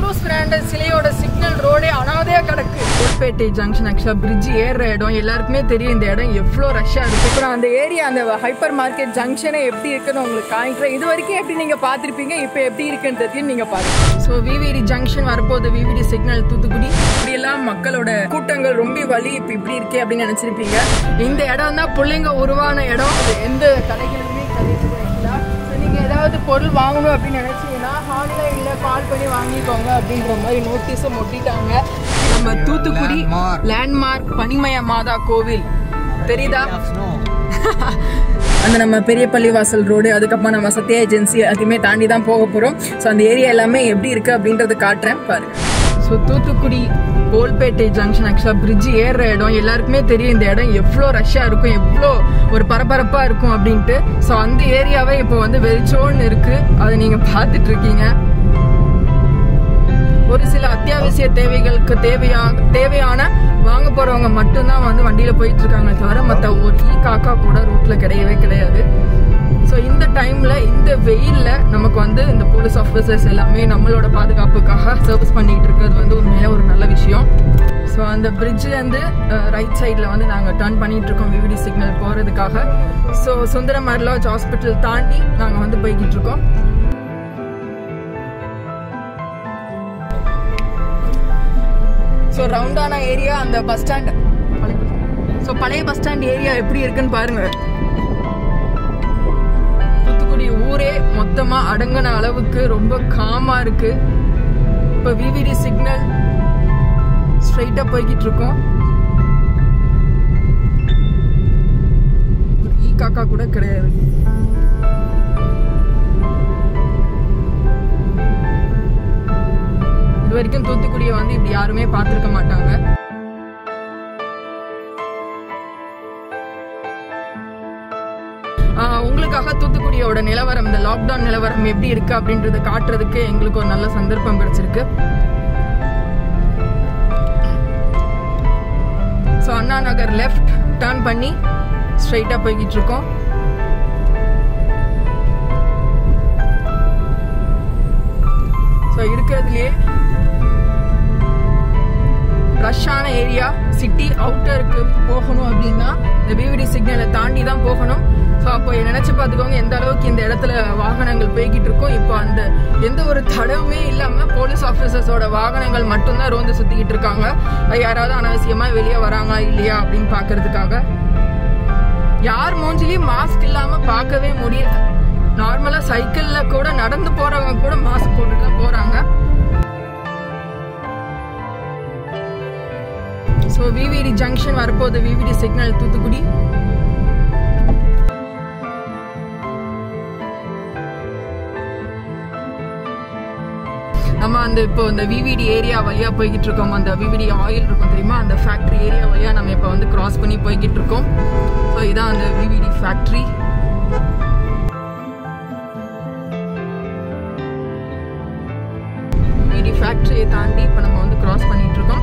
Cruise branded சிலையோட signal ரோடே அனாதையா கிடக்கு கோல்பேட்டை ஜங்ஷன் ஆக்சுவலா பிரிட்ஜ் ஏறுற இடம் எல்லாருக்குமே தெரியும் இந்த இடம் எவ்வளோ ரஷ்ஷா இருக்கு அப்புறம் அந்த ஏரியா அந்த ஹைப்பர் மார்க்கெட் ஜங்ஷனே எப்படி இருக்குன்னு உங்களுக்கு காமிக்கிறேன் இது வரைக்கும் எப்படி நீங்க பார்த்திருப்பீங்க இப்போ எப்படி இருக்குன்றதையும் நீங்க பாருங்க ஸோ விவிடி ஜங்ஷன் வரப்போகுது விவிடி சிக்னல் தூத்துக்குடி இப்படி எல்லாம் மக்களோட கூட்டங்கள் ரொம்ப வழி இப்போ இப்படி இருக்கே அப்படின்னு நினைச்சிருப்பீங்க இந்த இடம் தான் பிள்ளைங்க உருவான இடம் இது எந்த கடைகளுமே கிடையாது ஸோ நீங்கள் ஏதாவது பொருள் வாங்கணும் அப்படின்னு நினச்சிங்கன்னா ஆன்லைனில் கால் பண்ணி வாங்கிக்கோங்க அப்படின்ற மாதிரி நோட்டீஸும் ஒட்டிட்டாங்க நம்ம தூத்துக்குடி லேண்ட்மார்க் பனிமய மாதா கோவில் தெரியுதா அந்த நம்ம பெரிய பள்ளிவாசல் ரோடு அதுக்கப்புறம் நம்ம சத்யா ஏஜென்சி அதுவுமே தாண்டி தான் போக போகிறோம் ஸோ அந்த ஏரியா எல்லாமே எப்படி இருக்குது அப்படின்றத காட்டுறேன் பாருங்க ஸோ தூத்துக்குடி கோல்பேட்டை ஜங்ஷன் ஆக்சுவலாக பிரிட்ஜ் ஏறுற இடம் எல்லாருக்குமே தெரியும் இந்த இடம் எவ்வளோ ரஷ்ஷாக இருக்கும் எவ்வளோ ஒரு பரபரப்பாக இருக்கும் அப்படின்ட்டு ஸோ அந்த ஏரியாவே இப்போ வந்து வெளிச்சோன்னு இருக்கு அதை நீங்கள் பார்த்துட்டு இருக்கீங்க ஒரு சில அத்தியாவசிய தேவைகளுக்கு தேவையா தேவையான வாங்க போறவங்க மட்டும்தான் வந்து வண்டியில போயிட்டு இருக்காங்க தவிர மற்ற ஒரு ஈ காக்கா கூட ரூட்ல கிடையவே கிடையாது ஸோ இந்த டைம்ல இந்த வெயில்ல நமக்கு வந்து இந்த போலீஸ் ஆஃபீஸர்ஸ் எல்லாமே நம்மளோட பாதுகாப்புக்காக சர்வீஸ் பண்ணிட்டு இருக்கிறது வந்து உண்மையில ஒரு நல்ல விஷயம் ஸோ அந்த பிரிட்ஜ்லேருந்து ரைட் சைடில் வந்து நாங்கள் டர்ன் பண்ணிட்டு இருக்கோம் விவிடி சிக்னல் போகிறதுக்காக ஸோ சுந்தரம் அர்லாஜ் ஹாஸ்பிட்டல் தாண்டி நாங்கள் வந்து போய்கிட்டு இருக்கோம் ஸோ ரவுண்டான ஏரியா அந்த பஸ் ஸ்டாண்ட் ஸோ பழைய பஸ் ஸ்டாண்ட் ஏரியா எப்படி இருக்குன்னு பாருங்க தூத்துக்குடி ஊரே மொத்தமா அடங்கின அளவுக்கு ரொம்ப காமா இருக்கு இப்போ விவிடி சிக்னல் ஸ்ட்ரைட்டா போய்கிட்டு இருக்கோம் ஒரு ஈ காக்கா கூட கிடையாது இது வரைக்கும் தூத்துக்குடியை வந்து இப்படி யாருமே பார்த்துருக்க மாட்டாங்க ஆஹ் உங்களுக்காக தூத்துக்குடியோட நிலவரம் இந்த லாக்டவுன் நிலவரம் எப்படி இருக்கு அப்படின்றத காட்டுறதுக்கு எங்களுக்கு ஒரு நல்ல சந்தர்ப்பம் கிடைச்சிருக்கு so Anna Nagar left turn பண்ணி ஸ்ட்ரைட்டா போய்கிட்டு இருக்கோம் ஸோ இருக்கிறதுலையே ரஷ்ஷான ஏரியா சிட்டி அவுட்டருக்கு போகணும் அப்படின்னா இந்த பிவிடி சிக்னலை தாண்டி தான் போகணும் ஸோ அப்போ நினைச்சு பார்த்துக்கோங்க எந்த அளவுக்கு இந்த இடத்துல வாகனங்கள் போய்கிட்டு இருக்கும் இப்போ அந்த எந்த ஒரு தடவுமே இல்லாம போலீஸ் ஆஃபீஸர்ஸோட வாகனங்கள் மட்டும்தான் ரோந்து சுத்திக்கிட்டு இருக்காங்க அது யாராவது அனாவசியமா வெளியே வராங்களா இல்லையா அப்படின்னு பாக்குறதுக்காக யார் மூஞ்சிலையும் மாஸ்க் இல்லாம பார்க்கவே முடியல நார்மலா சைக்கிள்ல கூட நடந்து போறவங்க கூட மாஸ்க் போட்டுட்டு தான் போறாங்க ஸோ விவிடி ஜங்ஷன் வரப்போகுது விவிடி சிக்னல் தூத்துக்குடி நம்ம அந்த இப்போ இந்த விவிடி ஏரியா வழியா போய்கிட்டு இருக்கோம் அந்த விவிடி ஆயில் இருக்கும் தெரியுமா அந்த ஃபேக்டரி ஏரியா வழியா நம்ம இப்போ வந்து கிராஸ் பண்ணி போய்கிட்டு இருக்கோம் ஸோ இதான் அந்த விவிடி ஃபேக்டரி விவிடி ஃபேக்டரியை தாண்டி இப்போ நம்ம வந்து கிராஸ் பண்ணிட்டு இருக்கோம்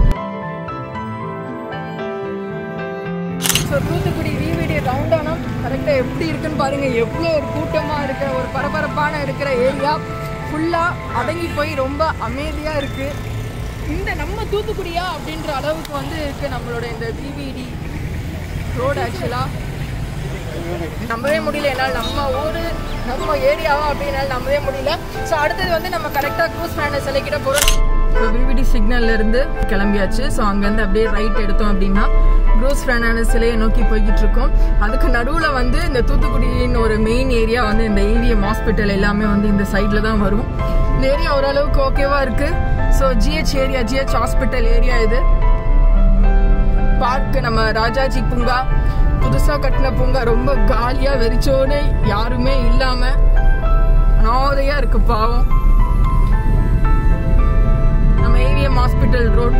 ஸோ தூத்துக்குடி விவிடி ரவுண்டானம் கரெக்டாக எப்படி இருக்குன்னு பாருங்க எவ்வளோ ஒரு கூட்டமாக இருக்கிற ஒரு பரபரப்பான இருக்கிற ஏரியா ஃபுல்லாக அடங்கி போய் ரொம்ப அமைதியாக இருக்கு இந்த நம்ம தூத்துக்குடியா அப்படின்ற அளவுக்கு வந்து இருக்கு நம்மளோட இந்த விவிடி ரோடு ஆக்சுவலாக நம்பவே முடியல என்னால் நம்ம ஊர் நம்ம ஏரியாவா அப்படின்னால நம்பவே முடியல ஸோ அடுத்தது வந்து நம்ம கரெக்டாக க்ரூஸ் பிராண்டை செலக்கிட்ட போகிறோம் இப்போ விவிடி சிக்னல்ல இருந்து கிளம்பியாச்சு ஸோ அங்கேருந்து அப்படியே ரைட் எடுத்தோம் அப்படின்னா க்ரூஸ் பிராண்டான சிலையை நோக்கி போய்கிட்டு இருக்கோம் அதுக்கு நடுவில் வந்து இந்த தூத்துக்குடியின் ஒரு மெயின் ஏரியா வந்து இந்த ஏவிஎம் ஹாஸ்பிட்டல் எல்லாமே வந்து இந்த சைடில் தான் வரும் இந்த ஏரியா ஓரளவுக்கு ஓகேவா இருக்கு so GH area GH hospital area இது பார்க் நம்ம ராஜாஜி பூங்கா புதுசா கட்டின பூங்கா ரொம்ப காலியா வெறிச்சோனே யாருமே இல்லாம அனாதையா இருக்கு பாவம் நம்ம ஏவிஎம் ஹாஸ்பிட்டல் ரோட்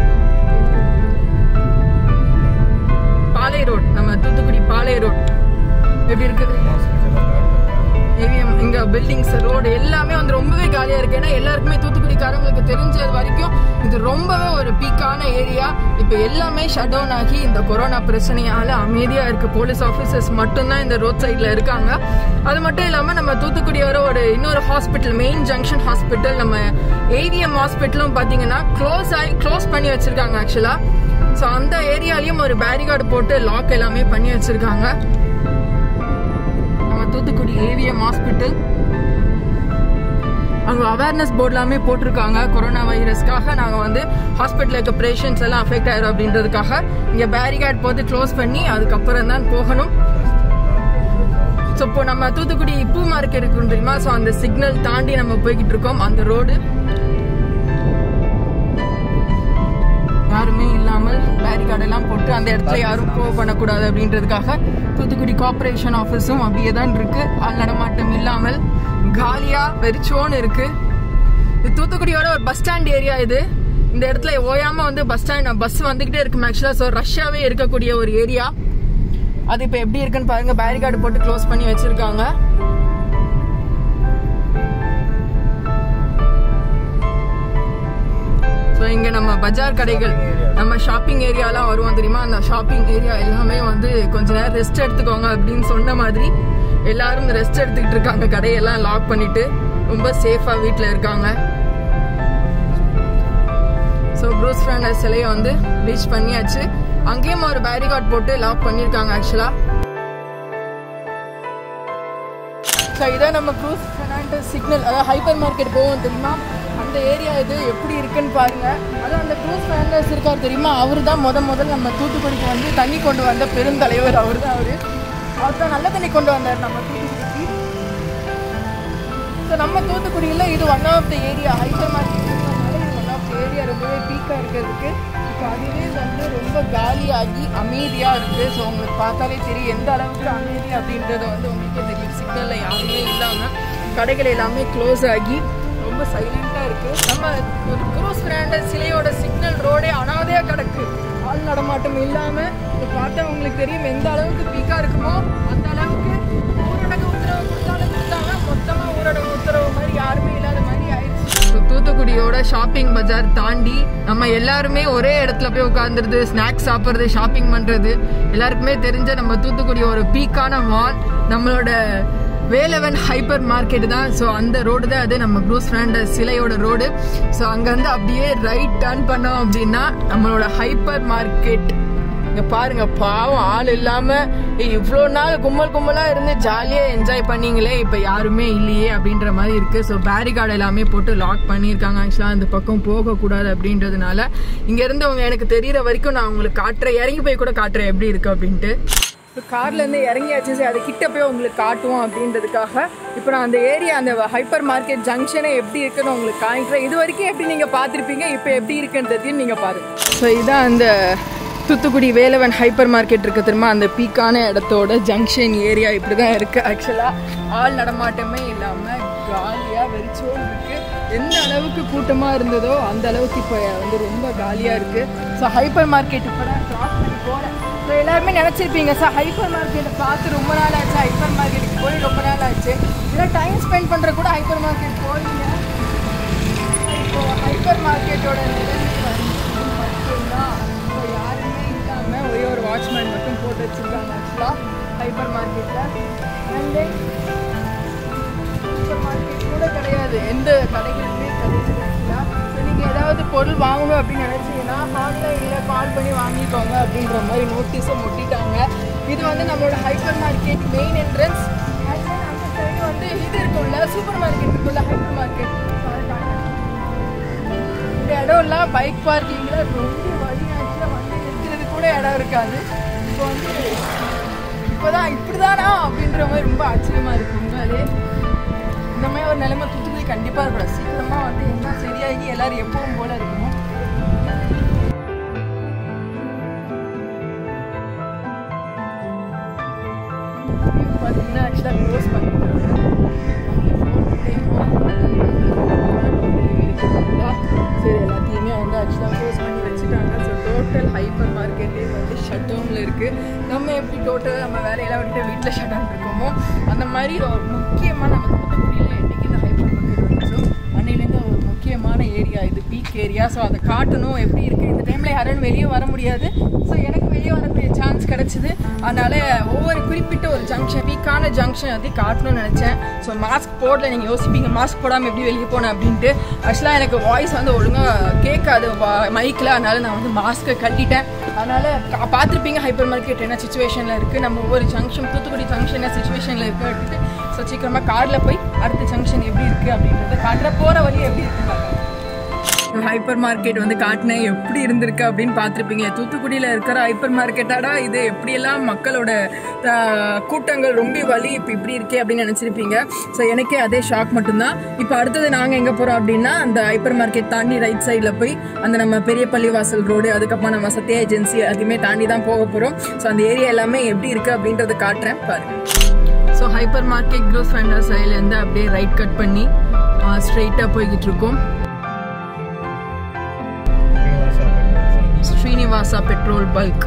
பாலை ரோட் நம்ம தூத்துக்குடி பாலை ரோட் எப்படி இருக்குது ஏவிஎம் இங்க பில்டிங்ஸ் ரோடு ரோடு எல்லாமே வந்து ரொம்பவே காலியா இருக்கு ஏன்னா எல்லாருக்குமே தூத்துக்குடிக்காரங்களுக்கு தெரிஞ்சது வரைக்கும் இது ரொம்பவே ஒரு பீக்கான ஏரியா இப்போ எல்லாமே ஷட் டவுன் ஆகி இந்த கொரோனா பிரச்சனையால அமைதியா இருக்கு போலீஸ் ஆஃபீஸர்ஸ் மட்டும்தான் இந்த ரோட் சைட்ல இருக்காங்க அது மட்டும் இல்லாம நம்ம தூத்துக்குடி வர ஒரு இன்னொரு ஹாஸ்பிட்டல் மெயின் ஜங்ஷன் ஹாஸ்பிட்டல் நம்ம ஏவிஎம் ஹாஸ்பிட்டலும் பாத்தீங்கன்னா க்ளோஸ் ஆகி க்ளோஸ் பண்ணி வச்சிருக்காங்க ஆக்சுவலா ஸோ அந்த ஏரியாலையும் ஒரு பேரிகார்டு போட்டு லாக் எல்லாமே பண்ணி வச்சிருக்காங்க நம்ம தூத்துக்குடி ஏவிஎம் ஹாஸ்பிட்டல் அங்க அவேர்னஸ் போர்ட் எல்லாமே போட்டிருக்காங்க கொரோனா வைரஸ்க்காக நாங்க வந்து ஹாஸ்பிட்டல் இருக்க பேஷண்ட்ஸ் எல்லாம் அஃபெக்ட் ஆயிரும் அப்படின்றதுக்காக இங்க பேரிகார்ட் போட்டு க்ளோஸ் பண்ணி அதுக்கப்புறம் தான் போகணும் ஸோ இப்போ நம்ம தூத்துக்குடி பூ மார்க்கெட் இருக்கு தெரியுமா ஸோ அந்த சிக்னல் தாண்டி நம்ம போய்கிட்டு இருக்கோம் அந்த ரோடு யாருமே இல்லாமல் பேரிகார்டு எல்லாம் போட்டு அந்த இடத்துல யாரும் ப்ரோ பண்ணக்கூடாது அப்படின்றதுக்காக தூத்துக்குடி கார்பரேஷன் ஆஃபீஸும் அப்படியே தான் இருக்கு ஆள் நடமாட்டம் இல்லாமல் காலியா வெறிச்சோன்னு இருக்கு இது தூத்துக்குடியோட ஒரு பஸ் ஸ்டாண்ட் ஏரியா இது இந்த இடத்துல ஓயாம வந்து பஸ் ஸ்டாண்ட் பஸ் வந்துகிட்டே இருக்கு ஆக்சுவலா ஸோ ரஷ்யாவே இருக்கக்கூடிய ஒரு ஏரியா அது இப்போ எப்படி இருக்குன்னு பாருங்க பேரிகார்டு போட்டு க்ளோஸ் பண்ணி வச்சிருக்காங்க ஸோ இங்கே நம்ம பஜார் கடைகள் நம்ம ஷாப்பிங் ஏரியாலாம் வருவோம் தெரியுமா அந்த ஷாப்பிங் ஏரியா எல்லாமே வந்து கொஞ்ச நேரம் ரெஸ்ட் எடுத்துக்கோங்க அப்படின்னு சொன்ன மாதிரி எல்லாரும் ரெஸ்ட் எடுத்துக்கிட்டு இருக்காங்க கடையெல்லாம் லாக் பண்ணிட்டு ரொம்ப சேஃபாக வீட்டில் இருக்காங்க ஸோ ப்ரூஸ் ஃப்ரெண்டர் சிலையை வந்து ரீச் பண்ணியாச்சு அங்கேயும் ஒரு பேரிகார்ட் போட்டு லாக் பண்ணியிருக்காங்க ஆக்சுவலாக ஸோ இதான் நம்ம க்ரூஸ் ஃபெர்னாண்டஸ் சிக்னல் அதாவது ஹைப்பர் மார்க்கெட் போவோம் தெரியுமா அந்த ஏரியா இது எப்படி இருக்குன்னு பாருங்க அதான் அந்த க்ரூஸ் ஃபெர்னாண்டஸ் இருக்கார் தெரியுமா அவர் தான் முத முதல்ல நம்ம தூத்துக்குடிக்கு வந்து தண்ணி கொண்டு வந்த பெருந்தலைவர் அவர் தான் அவர் அவர் தான் நல்ல தண்ணி கொண்டு வந்தார் நம்ம தூத்துக்குடிக்கு ஸோ நம்ம தூத்துக்குடியில் இது one of the area hyper market one of the area ரொம்பவே பீக்காக இருக்கிறதுக்கு இப்போ அதுவே வந்து ரொம்ப காலியாகி அமைதியாக இருக்குது ஸோ உங்களுக்கு பார்த்தாலே தெரியும் எந்த அளவுக்கு அமைதி அப்படின்றது வந்து உங்களுக்கே தெரியும் சிக்னலில் யாருமே இல்லாமல் கடைகள் எல்லாமே க்ளோஸ் ஆகி ரொம்ப சைலண்ட்டாக இருக்குது நம்ம ஒரு குரூஸ் பிராண்டட் சிலையோட சிக்னல் ரோடே அனாதையாக கிடக்கு ஆள் நடமாட்டம் இல்லாமல் இப்போ பார்த்தா உங்களுக்கு தெரியும் எந்த அளவுக்கு பீக்காக இருக்குமோ அந்த அளவுக்கு ஊரடங்கு உத்தரவு கொடுத்தாலும் கொடுத்தாங்க மொத்தமாக ஊரடங்கு உத்தரவு மாதிரி யாருமே இல்லாத மாதிரி ஆயிடுச்சு So, தூத்துக்குடியோட ஷாப்பிங் பஜார் தாண்டி நம்ம எல்லாருமே ஒரே இடத்துல போய் உட்காந்துருது ஸ்நாக்ஸ் சாப்பிட்றது ஷாப்பிங் பண்ணுறது எல்லாருக்குமே தெரிஞ்ச நம்ம தூத்துக்குடி ஒரு பீக்கான மால் நம்மளோட வேலவன் ஹைப்பர் மார்க்கெட் தான் ஸோ அந்த ரோடு தான் அது நம்ம ப்ரூஸ் ஃப்ரெண்ட் சிலையோட ரோடு ஸோ அங்கேருந்து அப்படியே ரைட் டர்ன் பண்ணோம் அப்படின்னா நம்மளோட ஹைப்பர் மார்க்கெட் இங்க பாருங்க பாவம் ஆள் இல்லாம ஏய், இவ்வளோ நாள் கும்பல் கும்பலா இருந்து ஜாலியா என்ஜாய் பண்ணீங்களே இப்ப யாருமே இல்லையே அப்படின்ற மாதிரி இருக்கு ஸோ பேரிகார்டு எல்லாமே போட்டு லாக் பண்ணியிருக்காங்க ஆக்சுவலா அந்த பக்கம் போகக்கூடாது அப்படின்றதுனால இங்க இருந்து அவங்க எனக்கு தெரியற வரைக்கும் நான் உங்களுக்கு காட்டுறேன் இறங்கி போய் கூட காட்டுறேன் எப்படி இருக்கு அப்படின்ட்டு இப்போ கார்ல இருந்து இறங்கியாச்சு சரி அது கிட்ட போய் உங்களுக்கு காட்டுவோம் அப்படின்றதுக்காக இப்போ நான் அந்த ஏரியா அந்த ஹைப்பர் மார்க்கெட் ஜங்ஷனே எப்படி இருக்குன்னு உங்களுக்கு காமிக்கிறேன் இது வரைக்கும் எப்படி நீங்கள் பார்த்துருப்பீங்க இப்போ எப்படி இருக்குன்றதையும் நீங்கள் பாருங்க ஸோ இதான் அந்த தூத்துக்குடி வேலவன் ஹைப்பர் மார்க்கெட் இருக்கு தெரியுமா அந்த பீக்கான இடத்தோட ஜங்ஷன் ஏரியா இப்படி தான் இருக்குது ஆக்சுவலாக ஆள் நடமாட்டமே இல்லாமல் காலியாக வெறிச்சோடு இருக்குது எந்த அளவுக்கு கூட்டமாக இருந்ததோ அந்த அளவுக்கு இப்போ வந்து ரொம்ப காலியாக இருக்குது ஸோ ஹைப்பர் மார்க்கெட் இப்போ தான் கிராஸ் பண்ணி போகிறேன் ஸோ எல்லாருமே நினச்சிருப்பீங்க சார் ஹைப்பர் மார்க்கெட்டை பார்த்து ரொம்ப நாள் ஆச்சு ஹைப்பர் மார்க்கெட்டுக்கு போய் ரொம்ப நாள் ஆச்சு இல்லை டைம் ஸ்பெண்ட் பண்ணுற கூட ஹைப்பர் மார்க்கெட் போறீங்க இப்போ ஹைப்பர் மார்க்கெட்டோட நிலைமை வந்து மட்டும்தான் இப்போ யாருமே இல்லாமல் ஒரே ஒரு வாட்ச்மேன் மட்டும் போட்டு வச்சுருக்காங்க ஆக்சுவலாக ஹைப்பர் மார்க்கெட்டில் அண்ட் சூப்பர் மார்க்கெட் கூட கிடையாது எந்த கடைகளுமே கிடையாது ஆக்சுவலாக ஸோ நீங்கள் ஏதாவது பொருள் வாங்கணும் அப்படின்னு நினச்சிங்கன்னா ஆன்லைனில் கால் பண்ணி வாங்கிக்கோங்க அப்படின்ற மாதிரி நோட்டீஸை முட்டிட்டாங்க இது வந்து நம்மளோட ஹைப்பர் மார்க்கெட் மெயின் என்ட்ரன்ஸ் அந்த சைடு வந்து இது இருக்கும்ல சூப்பர் மார்க்கெட் இருக்கும்ல ஹைப்பர் மார்க்கெட் இந்த இடம்லாம் பைக் பார்க்கிங்கில் ரொம்ப வழி ஆச்சுல வண்டி நிறுத்துறது கூட இடம் இருக்காது இப்போ வந்து இப்போதான் இப்படிதானா அப்படின்ற மாதிரி ரொம்ப ஆச்சரியமா இருக்கு உண்மையிலே இந்த மாதிரி ஒரு நிலைமை தூத்துக்குடி கண்டிப்பாக இருக்கக்கூடாது சீக்கிரமா வந்து எல்லாம் சரியாகி எல்லாரும் எப்பவும் போல இருக்கணும் பார்த்தீங்கன்னா ஆக்சுவலாக க்ளோஸ் பண்ணிட்டாங்க சரி எல்லாத்தையுமே வந்து ஆக்சுவலாக க்ளோஸ் பண்ணி வச்சுட்டாங்க ஸோ டோட்டல் ஹைப்பர் மார்க்கெட்டே வந்து ஷட் டவுனில் இருக்குது நம்ம எப்படி டோட்டல் நம்ம வேலையெல்லாம் விட்டு வீட்டில் ஷட் டவுன் இருக்கோமோ அந்த மாதிரி ஒரு முக்கியமாக நம்ம தூத்துக்குடியில் என்றைக்கு இந்த ஹைப்பர் ஏரியா இது பீக் ஏரியா ஸோ அதை காட்டணும் எப்படி இருக்குது இந்த டைமில் யாரும் வெளியே வர முடியாது ஸோ எனக்கு வெளியே வரக்கூடிய சான்ஸ் கிடச்சிது அதனால ஒவ்வொரு குறிப்பிட்ட ஒரு ஜங்ஷன் பீக்கான ஜங்ஷன் வந்து காட்டணும்னு நினச்சேன் ஸோ மாஸ்க் போடல நீங்கள் யோசிப்பீங்க மாஸ்க் போடாமல் எப்படி வெளியே போனேன் அப்படின்ட்டு ஆக்சுவலாக எனக்கு வாய்ஸ் வந்து ஒழுங்காக கேட்காது மைக்கில் அதனால நான் வந்து மாஸ்க்கை கட்டிட்டேன் அதனால் பார்த்துருப்பீங்க ஹைப்பர் மார்க்கெட் என்ன சுச்சுவேஷனில் இருக்குது நம்ம ஒவ்வொரு ஜங்ஷன் தூத்துக்குடி ஜங்ஷன் என்ன சுச்சுவேஷனில் இருக்குது எடுத்துட்டு ஸோ சீக்கிரமாக காரில் போய் அடுத்த ஜங்ஷன் எப்படி இருக்குது அப்படின்றத காட்டுற போகிற வழி எப்படி இருக்குது ஹைப்பர் மார்க்கெட் வந்து காட்டினேன் எப்படி இருந்திருக்கு அப்படின்னு பார்த்துருப்பீங்க தூத்துக்குடியில் இருக்கிற ஹைப்பர் மார்க்கெட்டாடா இது எப்படியெல்லாம் மக்களோட ஆஹ், கூட்டங்கள் ரொம்ப வழி இப்போ இப்படி இருக்கே அப்படின்னு நினச்சிருப்பீங்க ஸோ எனக்கே அதே ஷாக் மட்டும்தான் இப்போ அடுத்தது நாங்கள் எங்கே போகிறோம் அப்படின்னா அந்த ஹைப்பர் மார்க்கெட் தாண்டி ரைட் சைடில் போய் அந்த நம்ம பெரிய பள்ளிவாசல் ரோடு அதுக்கப்புறம் நம்ம சத்யா ஏஜென்சி அதுவுமே தாண்டி தான் போக போகிறோம் ஸோ அந்த ஏரியா எல்லாமே எப்படி இருக்குது அப்படின்றத காட்டுறேன் பாருங்க so hyper market Cruz Fernandez சைட்லேருந்து அப்படியே ரைட் கட் பண்ணி ஸ்ட்ரெயிட்டாக போய்கிட்டு இருக்கோம் ஸ்ரீனிவாசா பெட்ரோல் பல்க்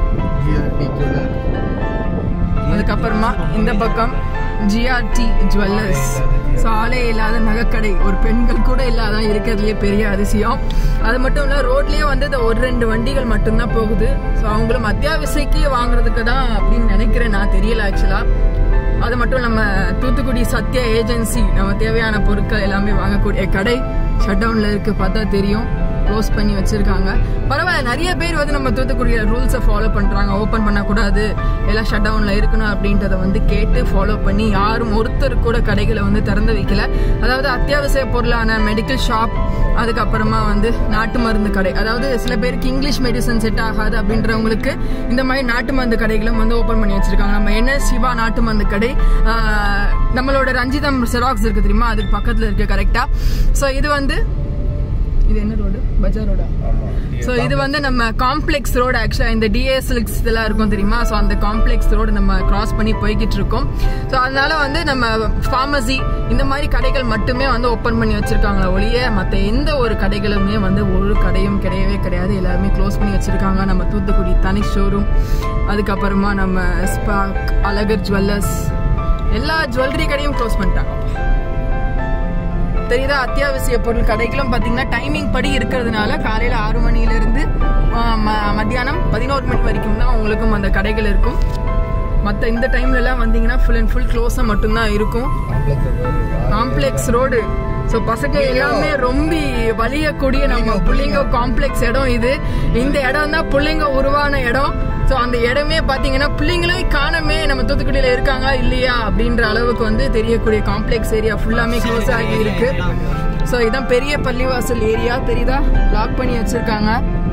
அதுக்கப்புறமா இந்த பக்கம் ஜிஆர்டி ஜுவல்லர்ஸ் ஸோ ஆளே இல்லாத நகைக்கடை ஒரு பெண்கள் கூட இல்லாத இருக்கிறதுலே பெரிய அதிசயம் அது மட்டும் இல்லை ரோட்லேயே வந்து இந்த ஒரு ரெண்டு வண்டிகள் மட்டும்தான் போகுது ஸோ அவங்களும் அத்தியாவசியக்கு வாங்குறதுக்கு தான் அப்படின்னு நினைக்கிறேன் நான் தெரியல ஆக்சுவலாக அது மட்டும் நம்ம தூத்துக்குடி சத்யா ஏஜென்சி நம்ம தேவையான பொருட்கள் எல்லாமே வாங்கக்கூடிய கடை ஷட் டவுனில் இருக்கு பார்த்தா தெரியும் க்ளோஸ் பண்ணி வச்சிருக்காங்க பரவாயில்ல நிறைய பேர் வந்து நம்ம தூத்துக்குடியில் ரூல்ஸை ஃபாலோ பண்ணுறாங்க ஓப்பன் பண்ணக்கூடாது எல்லாம் ஷட் டவுனில் இருக்கணும் அப்படின்றத வந்து கேட்டு ஃபாலோ பண்ணி யாரும் ஒருத்தர் கூட கடைகளை வந்து திறந்து வைக்கல அதாவது அத்தியாவசிய பொருளான மெடிக்கல் ஷாப் அதுக்கப்புறமா வந்து நாட்டு மருந்து கடை அதாவது சில பேருக்கு இங்கிலீஷ் மெடிசன் செட் ஆகாது அப்படின்றவங்களுக்கு இந்த மாதிரி நாட்டு மருந்து கடைகளும் வந்து ஓப்பன் பண்ணி வச்சிருக்காங்க நம்ம என்ன சிவா நாட்டு மருந்து கடை ஆஹ், நம்மளோட ரஞ்சிதம் செராக்ஸ் இருக்கு தெரியுமா அதுக்கு பக்கத்தில் இருக்கு கரெக்டா ஸோ இது வந்து இது என்ன ரோடு பஜார் ரோடா ஸோ இது வந்து நம்ம காம்ப்ளெக்ஸ் ரோடு ஆக்சுவலாக இந்த டிஎஸ்எல்எக்ஸ் இதெல்லாம் இருக்கும் தெரியுமா ஸோ அந்த காம்ப்ளெக்ஸ் ரோடு நம்ம கிராஸ் பண்ணி போய்கிட்டு இருக்கோம் ஸோ அதனால வந்து நம்ம ஃபார்மசி இந்த மாதிரி கடைகள் மட்டுமே வந்து ஓப்பன் பண்ணி வச்சிருக்காங்களா ஒழிய மற்ற எந்த ஒரு கடைகளுமே வந்து ஒரு கடையும் கிடையவே கிடையாது எல்லாருமே க்ளோஸ் பண்ணி வச்சிருக்காங்க நம்ம தூத்துக்குடி தனி ஷோரூம் அதுக்கப்புறமா நம்ம ஸ்பாக் அழகர் ஜுவல்லர்ஸ் எல்லா ஜுவல்லரி கடையும் க்ளோஸ் பண்ணிட்டாங்க தெரியுதா அத்தியாவசிய பொருள் கடைகளும் பார்த்தீங்கன்னா டைமிங் படி இருக்கிறதுனால காலையில் ஆறு மணிலேருந்து மத்தியானம் பதினோரு மணி வரைக்கும் தான் உங்களுக்கும் அந்த கடைகள் இருக்கும் மற்ற இந்த டைம்லலாம் வந்தீங்கன்னா ஃபுல் அண்ட் ஃபுல் க்ளோஸாக மட்டும்தான் இருக்கும் காம்ப்ளெக்ஸ் ரோடு ஸோ பசங்க எல்லாமே ரொம்ப வலியக்கூடிய நம்ம புள்ளிங்க காம்ப்ளெக்ஸ் இடம் இது இந்த இடம் தான் புள்ளிங்க உருவான இடம் ஸோ அந்த இடமே பார்த்தீங்கன்னா பிள்ளைங்களே காணமே நம்ம தூத்துக்குடியில் இருக்காங்க இல்லையா அப்படின்ற அளவுக்கு வந்து தெரியக்கூடிய காம்ப்ளெக்ஸ் ஏரியா ஃபுல்லாமே க்ளோஸ் ஆகி இருக்கு ஸோ இதான் பெரிய பள்ளிவாசல் ஏரியா தெரியுதா லாக் பண்ணி வச்சிருக்காங்க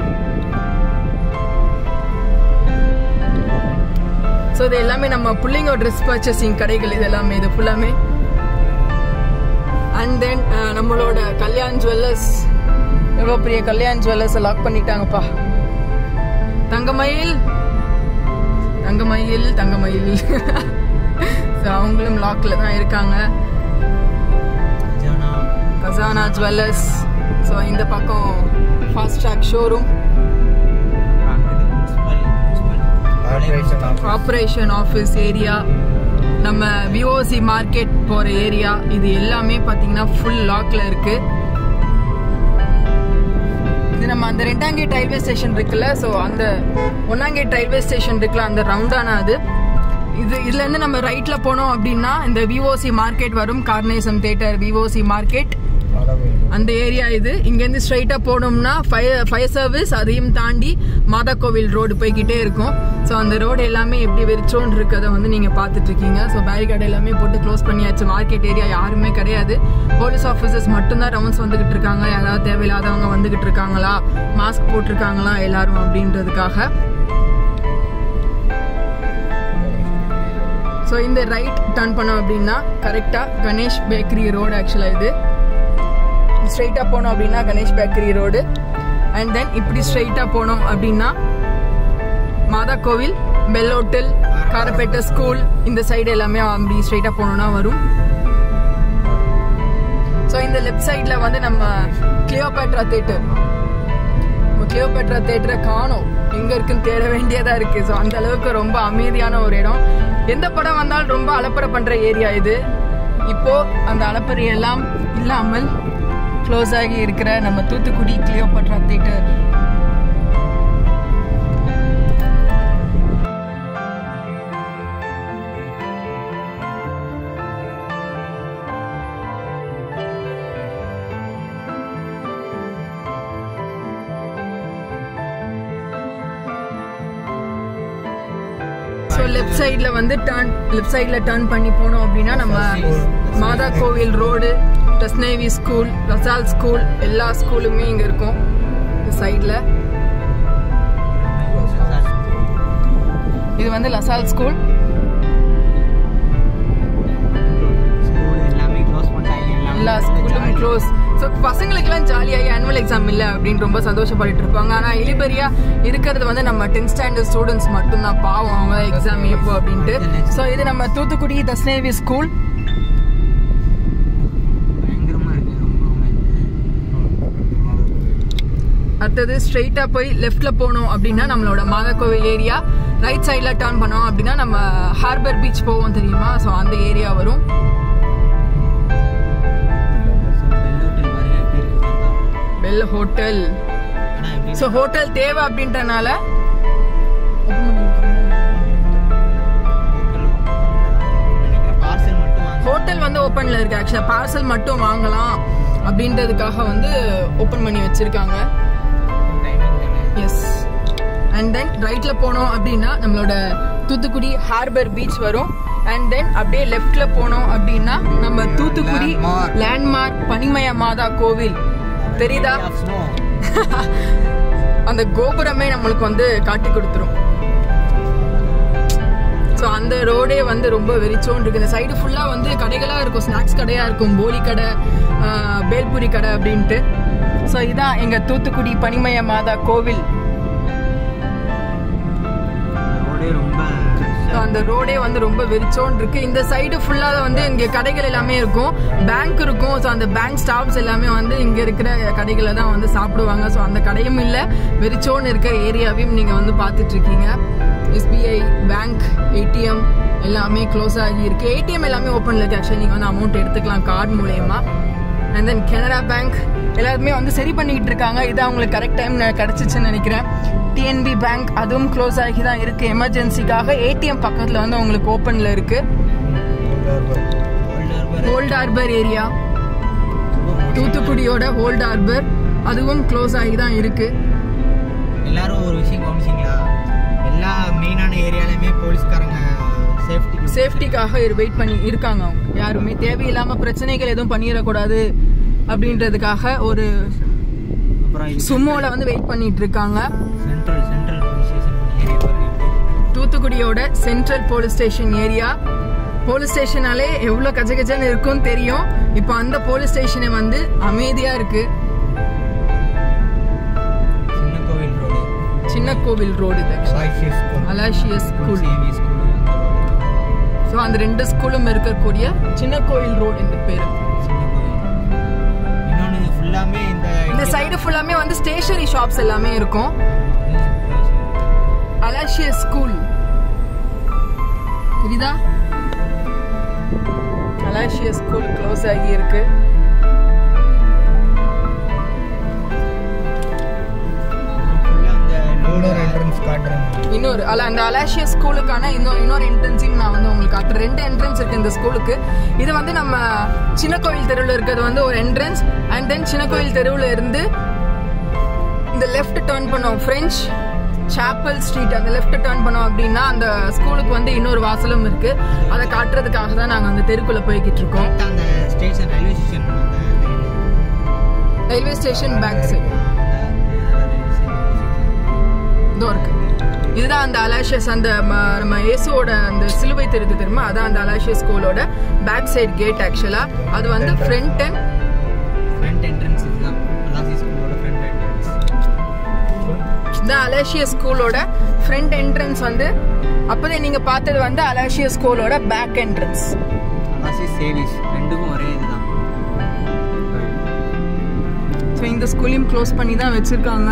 ஸோ இது எல்லாமே நம்ம பிள்ளைங்க ட்ரெஸ் பர்ச்சேசிங் கடைகள் இது எல்லாமே இது ஃபுல்லாமே அண்ட் தென் நம்மளோட கல்யாண் ஜுவல்லர்ஸ் எவ்வளோ பெரிய கல்யாண் ஜுவல்லர்ஸை லாக் பண்ணிட்டாங்கப்பா தங்கமயில் தங்கமயில் தங்கமயில் ஸோ அவங்களும் லாக்ல தான் இருக்காங்க கசானா ஜுவல்லர்ஸ் ஸோ இந்த பக்கம் fast track showroom operation office area நம்ம விஓசி மார்க்கெட் போகிற ஏரியா இது எல்லாமே பார்த்தீங்கன்னா ஃபுல் லாக்ல இருக்கு இது நம்ம அந்த ரெண்டாம் கேட் ரயில்வே ஸ்டேஷன் இருக்குல்ல ஸோ அந்த ஒன்னாம் கேட் ரயில்வே ஸ்டேஷன் இருக்குல்ல அந்த ரவுண்டான அது இது இதுல இருந்து நம்ம ரைட்ல போனோம் அப்படின்னா இந்த விஓசி மார்க்கெட் வரும் கார்னேசம் தேட்டர் விஓசி மார்க்கெட் அந்த ஏரியா இது இங்கேருந்து ஸ்ட்ரைட்டாக போனோம்னா ஃபயர் ஃபயர் சர்வீஸ் அதையும் தாண்டி மாதா கோவில் ரோடு போய்கிட்டே இருக்கும் ஸோ அந்த ரோடு எல்லாமே எப்படி வெறிச்சோன்னு இருக்கதை வந்து நீங்கள் பார்த்துட்டு இருக்கீங்க ஸோ பேரிகார்டு எல்லாமே போட்டு க்ளோஸ் பண்ணியாச்சு மார்க்கெட் ஏரியா யாருமே கிடையாது போலீஸ் ஆஃபீஸர்ஸ் மட்டும்தான் ரவுண்ட்ஸ் வந்துகிட்டு இருக்காங்க யாராவது தேவையில்லாதவங்க வந்துகிட்டு இருக்காங்களா மாஸ்க் போட்டிருக்காங்களா எல்லாரும் அப்படின்றதுக்காக ஸோ இந்த ரைட் டர்ன் பண்ணோம் அப்படின்னா கரெக்டாக கணேஷ் பேக்கரி ரோடு ஆக்சுவலாக இது ஸ்ட்ரைட்டாக போனோம் அப்படின்னா Ganesh bakery road and then இப்படி ஸ்ட்ரைட்டாக போனோம் அப்படின்னா மாதா கோவில் பெல் ஹோட்டல் காரப்பேட்டை ஸ்கூல் இந்த சைடு எல்லாமே அப்படி ஸ்ட்ரைட்டாக போனோம்னா வரும் ஸோ இந்த லெஃப்ட் சைடில் வந்து நம்ம கிளியோபேட்ரா தேட்டர் நம்ம கிளியோபேட்ரா தேட்டரை காணோம் எங்கே இருக்குன்னு தேட வேண்டியதாக இருக்குது ஸோ அந்த அளவுக்கு ரொம்ப அமைதியான ஒரு இடம் எந்த படம் வந்தாலும் ரொம்ப அலப்பறை பண்ணுற ஏரியா இது இப்போ அந்த அலப்பறை எல்லாம் இல்லாமல் க்ளோஸ் ஆகி இருக்கிற நம்ம Thoothukudi Cleopatra theatre so left சைடில் வந்து டர்ன் லெஃப்ட் சைடில் டர்ன் பண்ணி போனோம் அப்படின்னா நம்ம மாதா கோவில் ரோடு டஸ்னேவி ஸ்கூல் ரசால் ஸ்கூல் எல்லா ஸ்கூலுமே இங்கே இருக்கும் இந்த சைடில் இது வந்து லசால் ஸ்கூல் ஸ்கூல் எல்லாமே க்ளோஸ் பண்ணிட்டாங்க எல்லாமே எல்லா ஸ்கூலும் க்ளோஸ் ஸோ பசங்களுக்குலாம் ஜாலியாகி ஆனுவல் எக்ஸாம் இல்லை அப்படின்னு ரொம்ப சந்தோஷப்பட்டுட்டு இருப்பாங்க ஆனால் இலிபெரியா இருக்கிறது வந்து நம்ம டென்த் ஸ்டாண்டர்ட் ஸ்டூடெண்ட்ஸ் மட்டும்தான் பாவம் அவங்க எக்ஸாம் எப்போ அப்படின்ட்டு ஸோ இது நம்ம தூத்துக்குடி தஸ்னேவி ஸ்கூல் பயங்கரமா இருக்கு ரொம்பவுமே அடுத்தது ஸ்ட்ரெயிட்டாக போய் லெஃப்டில் போனோம் அப்படின்னா நம்மளோட மாதக்கோவில் ஏரியா ரைட் சைடில் டர்ன் பண்ணோம் அப்படின்னா நம்ம ஹார்பர் பீச் போவோம் தெரியுமா ஸோ அந்த ஏரியா வரும் வெள்ளோட்டல் பாருங்க எப்படி இருக்கு பார்த்தா. பெல் ஹோட்டல் ஆனா எப்படி ஸோ ஹோட்டல் தேவை அப்படின்றனால நினைக்கிறேன் பார்சல் மட்டும் வாங்க ஹோட்டல் வந்து ஓப்பனில் இருக்கு ஆக்சுவலாக பார்சல் மட்டும் வாங்கலாம் அப்படின்றதுக்காக வந்து ஓப்பன் பண்ணி வச்சிருக்காங்க டைமிங் தானே எஸ் அண்ட் தென் ரைட்ல போனோம் அப்படின்னா நம்மளோட தூத்துக்குடி ஹார்பர் பீச் வரும் அண்ட் தென் அப்படியே லெஃப்ட்ல போனோம் அப்படின்னா நம்ம தூத்துக்குடி Landmark. லேண்ட்மார்க் பனிமய மாதா கோவில் தெரியுதா Of snow. அந்த கோபுரமே நம்மளுக்கு வந்து காட்டி கொடுத்துரும் ஸோ அந்த ரோடே வந்து ரொம்ப வெறிச்சோன் இருக்கு இந்த சைடு ஃபுல்லாக வந்து கடைகளாக இருக்கும் ஸ்நாக்ஸ் கடையாக இருக்கும் போலி கடை ஆஹ், பேல்பூரி கடை அப்படின்ட்டு ஸோ இதான் எங்கள் தூத்துக்குடி பனிமய மாதா கோவில் ரோடே ரொம்ப So, அந்த ரோடே வந்து ரொம்ப வெறிச்சோன் இருக்கு இந்த சைடு ஃபுல்லாக வந்து இங்கே கடைகள் எல்லாமே இருக்கும் பேங்க் இருக்கும் ஸோ அந்த பேங்க் ஸ்டாஃப்ஸ் எல்லாமே வந்து இங்கே இருக்கிற கடைகளை தான் வந்து சாப்பிடுவாங்க ஸோ அந்த கடையும் இல்லை வெறிச்சோன் இருக்கிற ஏரியாவையும் நீங்கள் வந்து பார்த்துட்டு இருக்கீங்க எஸ்பிஐ பேங்க் ஏடிஎம் எல்லாமே க்ளோஸ் ஆகி இருக்கு ஏடிஎம் எல்லாமே ஓப்பனில் இருக்கு ஆக்சுவலி நீங்கள் வந்து அமௌண்ட் எடுத்துக்கலாம் கார்டு மூலயமா அண்ட் தென் கனரா பேங்க் எல்லாருமே வந்து சரி பண்ணிக்கிட்டு இருக்காங்க இது அவங்களுக்கு கரெக்ட் டைம் கிடச்சிச்சுன்னு நினைக்கிறேன் டிஎன்பி பேங்க் அதுவும் க்ளோஸ் ஆகி தான் இருக்குது எமர்ஜென்சிக்காக ஏடிஎம் பக்கத்தில் வந்து உங்களுக்கு ஓப்பனில் இருக்குது old harbour old harbour area தூத்துக்குடியோட ஓல்ட் ஹார்பர் அதுவும் க்ளோஸ் ஆகி தான் இருக்குது எல்லாரும் ஒரு விஷயம் கவனிச்சிங்களா எல்லா மெயினான ஏரியாலையுமே போலீஸ்காரங்க சேஃப்டி சேஃப்டிக்காக வெயிட் பண்ணி இருக்காங்க அவங்க யாருமே தேவையில்லாமல் பிரச்சனைகள் எதுவும் பண்ணிடக்கூடாது அப்படின்றதுக்காக ஒரு அப்புறம் சுமோல வந்து வெயிட் பண்ணிட்டு இருக்காங்க central central police station area பாருங்க எப்படி இருக்கு. தூத்துக்குடியோட central police station area police ஸ்டேஷனாலே எவ்வளோ கஜகஜன்னு இருக்கும்னு தெரியும் இப்போ அந்த போலீஸ் ஸ்டேஷனை வந்து அமைதியாக இருக்கு சின்ன கோவில் ரோடு சின்ன கோவில் ரோடு இது அலாஷியஸ் ஸ்கூல் அலாஷியஸ் ஸ்கூல் சேவி ஸ்கூல் ஸோ அந்த ரெண்டு ஸ்கூலும் இருக்கக்கூடிய சின்ன கோவில் ரோடு இந்த பேர் சின்ன கோவில் இன்னொன்று இது ஃபுல்லாமே இந்த இந்த சைடு ஃபுல்லாமே வந்து ஸ்டேஷனரி ஷாப்ஸ் எல்லாமே இருக்கும் அலாஷியஸ் ஸ்கூல் புரியுதா அலாஷியஸ் ஸ்கூல் க்ளோஸ் ஆகி இருக்கு ஃபுல்லாக அந்த லோடர் என்ட்ரன்ஸ் காட்டுறாங்க இன்னொரு அல்ல அந்த அலாஷியா ஸ்கூலுக்கான இன்னொரு இன்னொரு என்ட்ரன்ஸையும் நான் வந்து உங்களுக்கு காட்டுறேன் ரெண்டு என்ட்ரன்ஸ் இருக்கு இந்த ஸ்கூலுக்கு இது வந்து நம்ம சின்ன கோயில் தெருவில் இருக்கிறது வந்து ஒரு என்ட்ரன்ஸ் அண்ட் தென் சின்ன கோயில் தெருவில் இருந்து இந்த லெஃப்ட் டர்ன் பண்ணோம் ஃப்ரெஞ்ச் சாப்பல் ஸ்ட்ரீட் அந்த லெஃப்ட் டர்ன் பண்ணோம் அப்படின்னா அந்த ஸ்கூலுக்கு வந்து இன்னொரு வாசலும் இருக்கு அதை காட்டுறதுக்காக தான் நாங்கள் அந்த தெருக்குள்ள போய்கிட்டு இருக்கோம் கரெக்டாக அந்த ஸ்டேஷன் ரயில்வே ஸ்டேஷன் அந்த ரயில்வே ஸ்டேஷன் பேக் சைடு இதோ இருக்கு இதுதான் அந்த அலாஷியஸ் அந்த ம- நம்ம இயேசுவோட அந்த சிலுவை தெரியுது தெரியுமா அதான் அந்த அலாஷியஸ் ஸ்கூலோட பேக் சைடு கேட் ஆக்சுவலா அது வந்து ஃப்ரண்ட் அண்ட் ஃப்ரண்ட் என்ட்ரன்ஸ் இதுதான் அலாசி ஸ்கூலோட ஃப்ரண்ட் என்ட்ரன்ஸ் இந்த அலாஷியஸ் ஸ்கூலோட ஃப்ரண்ட் என்ட்ரன்ஸ் வந்து அப்போதே நீங்க பார்த்தது வந்து அலாஷியஸ் ஸ்கூலோட பேக் என்ட்ரன்ஸ் அலாசி சேவிஸ் ரெண்டுக்கும் ஒரே இதுதான் ஸோ இந்த ஸ்கூலையும் க்ளோஸ் பண்ணி தான் வச்சிருக்காங்க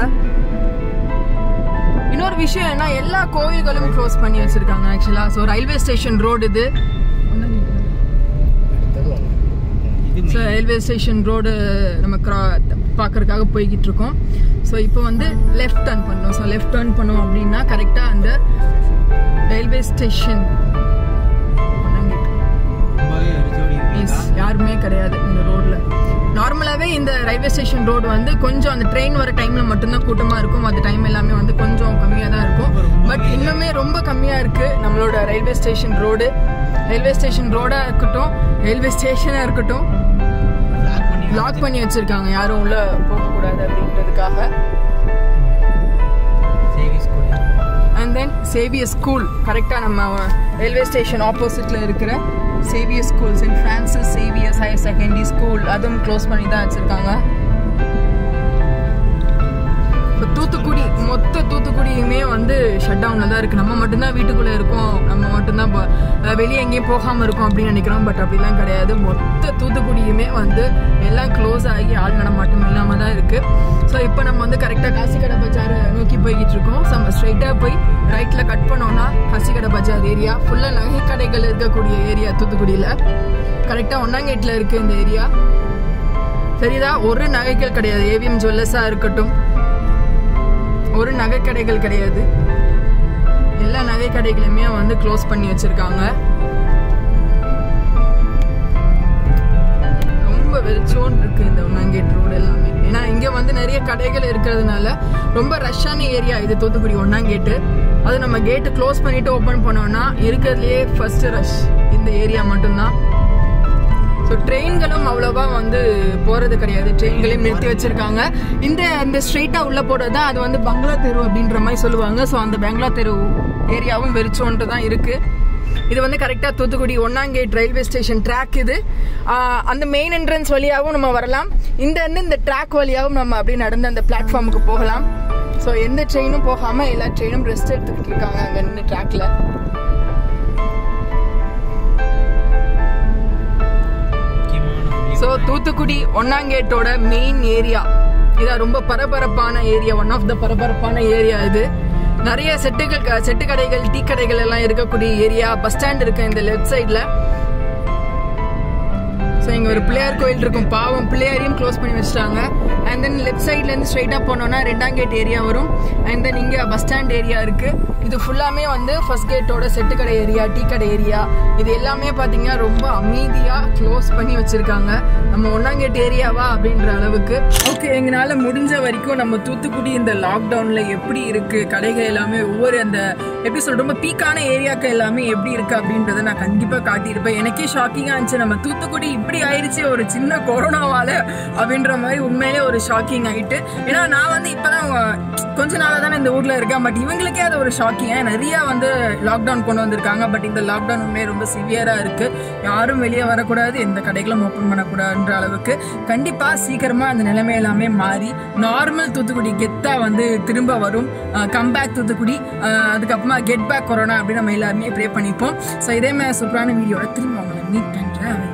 இன்னொரு விஷயம் என்ன எல்லா கோயில்களும் க்ளோஸ் பண்ணி வச்சிருக்காங்க ஆக்சுவலா ஸோ ரயில்வே ஸ்டேஷன் ரோடு இது இது இது so main. Railway station road நம்ம க்ரா பார்க்கறதுக்காக போய்கிட்டு இருக்கோம் ஸோ இப்போ வந்து லெஃப்ட் டர்ன் பண்ணோம் ஸோ லெஃப்ட் டர்ன் பண்ணோம் அப்படின்னா கரெக்டாக அந்த ரயில்வே ஸ்டேஷன் ரொம்பவே வெறிச்சோடி இருக்குங்களா? யாருமே கிடையாது இந்த ரோட்ல நார்மலாகவே இந்த ரயில்வே ஸ்டேஷன் ரோடு வந்து கொஞ்சம் அந்த ட்ரெயின் வர டைம்ல மட்டும்தான் கூட்டமா இருக்கும் அந்த டைம் எல்லாமே வந்து கொஞ்சம் கம்மியாக தான் இருக்கும் பட் இன்னுமே ரொம்ப கம்மியா இருக்கு நம்மளோட railway station road railway station ரோடா இருக்கட்டும் ரயில்வே ஸ்டேஷனா இருக்கட்டும் Lock பண்ணி லாக் பண்ணி வச்சிருக்காங்க யாரும் உள்ள போகக்கூடாது அப்படின்றதுக்காக சேவிஸ் கூட அண்ட் தென் சேவியர் ஸ்கூல் கரெக்டாக நம்ம ரயில்வே ஸ்டேஷன் ஆப்போசிட்ல இருக்கிற Xavier school saint Francis Xavier's higher secondary school அதுவும் க்ளோஸ் பண்ணி தான் வச்சிருக்காங்க இப்போ தூத்துக்குடி மொத்த தூத்துக்குடியுமே வந்து ஷட் டவுனில் தான் இருக்குது நம்ம மட்டும்தான் வீட்டுக்குள்ளே இருக்கோம் நம்ம மட்டும்தான் ப- அஹ் வெளியே எங்கேயும் போகாமல் இருக்கோம் அப்படின்னு நினைக்கிறோம் பட் அப்படிலாம் கிடையாது மொத்த தூத்துக்குடியுமே வந்து எல்லாம் க்ளோஸ் ஆகி ஆள் நடமாட்டம் இல்லாமல் தான் இருக்குது ஸோ இப்போ நம்ம வந்து கரெக்டாக காசிக்கடை பஜார் நோக்கி போய்கிட்டு இருக்கோம் ஸோ நம்ம ஸ்ட்ரைட்டாக போய் ரைட்டில் கட் பண்ணோம்னா காசிக்கடை பஜார் ஏரியா ஃபுல்லாக நகை கடைகள் இருக்கக்கூடிய ஏரியா தூத்துக்குடியில் கரெக்டாக ஒன்னாங்கேட்டில் இருக்குது இந்த ஏரியா சரிதா ஒரு நகைகள் கிடையாது ஏவிஎம் ஜுவல்லர்ஸாக இருக்கட்டும் ஒரு நகை கடைகள் கிடையாது எல்லா நகை கடைகளுமே வந்து க்ளோஸ் பண்ணி வச்சிருக்காங்க ரொம்ப வெறிச்சோன் இருக்கு இந்த ஒன்னாங்கேட் ரோடு எல்லாமே ஏன்னா இங்க வந்து நிறைய கடைகள் இருக்கிறதுனால ரொம்ப ரஷ்ஷான ஏரியா இது தூத்துக்குடி ஒன்னாங்கேட்டு அது நம்ம கேட்டு க்ளோஸ் பண்ணிட்டு ஓபன் பண்ணோம்னா இருக்கிறதுலயே ஃபர்ஸ்ட் ரஷ் இந்த ஏரியா மட்டும்தான் ஸோ ட்ரெயின்களும் அவ்வளோவா வந்து போகிறது கிடையாது ட்ரெயின்களையும் நிறுத்தி வச்சிருக்காங்க இந்த இந்த ஸ்ட்ரெயிட்டாக உள்ளே போகிறது தான் அது வந்து பங்களா தெரு அப்படின்ற மாதிரி சொல்லுவாங்க ஸோ அந்த பங்களா தெரு ஏரியாவும் வெறிச்சோன்ட்டு தான் இருக்குது இது வந்து கரெக்டாக தூத்துக்குடி ஒன்னாங்கேட் ரயில்வே ஸ்டேஷன் ட்ராக் இது ஆஹ் அந்த மெயின் என்ட்ரன்ஸ் வழியாகவும் நம்ம வரலாம் இந்த வந்து இந்த ட்ராக் வழியாகவும் நம்ம அப்படியே நடந்து அந்த பிளாட்ஃபார்முக்கு போகலாம் ஸோ எந்த ட்ரெயினும் போகாமல் எல்லா ட்ரெயினும் ரெஸ்ட் எடுத்துக்கிட்டு இருக்காங்க அங்கே நின்று ட்ராக்ல முக்கியமான ஸோ தூத்துக்குடி ஒன்னாங்கேட்டோட மெயின் ஏரியா இதான் ரொம்ப பரபரப்பான ஏரியா ஒன் ஆஃப் த பரபரப்பான ஏரியா இது நிறைய செட்டுகள் க- செட்டு கடைகள் டீ கடைகள் எல்லாம் இருக்கக்கூடிய ஏரியா பஸ் ஸ்டாண்ட் இருக்கு இந்த லெஃப்ட் சைடில் ஸோ இங்கே ஒரு பிள்ளையார் கோயில் இருக்கும் பாவம் பிள்ளையாரையும் க்ளோஸ் பண்ணி வச்சிட்டாங்க அண்ட் தென் லெஃப்ட் சைட்லேருந்து ஸ்ட்ரைட்டாக போனோம்னா ரெண்டாம் கேட் ஏரியா வரும் அண்ட் தென் இங்கே பஸ் ஸ்டாண்ட் ஏரியா இருக்குது இது ஃபுல்லாமே வந்து ஃபர்ஸ்ட் கேட்டோட செட்டு கடை ஏரியா டீ கடை ஏரியா இது எல்லாமே பார்த்தீங்கன்னா ரொம்ப அமைதியாக க்ளோஸ் பண்ணி வச்சுருக்காங்க நம்ம ஒன்றாம் கேட் ஏரியாவா அப்படின்ற அளவுக்கு ஓகே எங்களால் முடிஞ்ச வரைக்கும் நம்ம தூத்துக்குடி இந்த லாக்டவுனில் எப்படி இருக்குது கடைகள் எல்லாமே ஒவ்வொரு அந்த எப்படி சொல்ற ரொம்ப பீக்கான ஏரியாக்கள் எல்லாமே எப்படி இருக்கு அப்படின்றத நான் கண்டிப்பாக காட்டியிருப்பேன் எனக்கே ஷாக்கிங்காக இருந்துச்சு நம்ம தூத்துக்குடி இப்படி ஆயிருச்சு ஒரு சின்ன கொரோனாவால அப்படின்ற மாதிரி உண்மையிலே ஒரு ஷாக்கிங் ஆயிட்டு ஏன்னா நான் வந்து இப்போதான் கொஞ்ச நாளாக தானே இந்த ஊரில் இருக்கேன் பட் இவங்களுக்கே அது ஒரு ஷாக்கிங் நிறைய வந்து லாக்டவுன் கொண்டு வந்திருக்காங்க பட் இந்த லாக்டவுன் உண்மையே ரொம்ப சிவியராக இருக்கு யாரும் வெளியே வரக்கூடாது எந்த கடைகளும் ஓப்பன் பண்ணக்கூடாதுன்ற அளவுக்கு கண்டிப்பாக சீக்கிரமாக அந்த நிலைமை எல்லாமே மாறி நார்மல் தூத்துக்குடி கெத்தா வந்து திரும்ப வரும் கம்பேக் தூத்துக்குடி அஹ் அதுக்கப்புறமா கெட் பேக் கொரோனா அப்படின்னு நம்ம எல்லாருமே ப்ரே பண்ணிப்போம் ஸோ இதே மாதிரி சூப்பரான வீடியோட திரும்ப உங்களை மீட் பண்ணுறேன்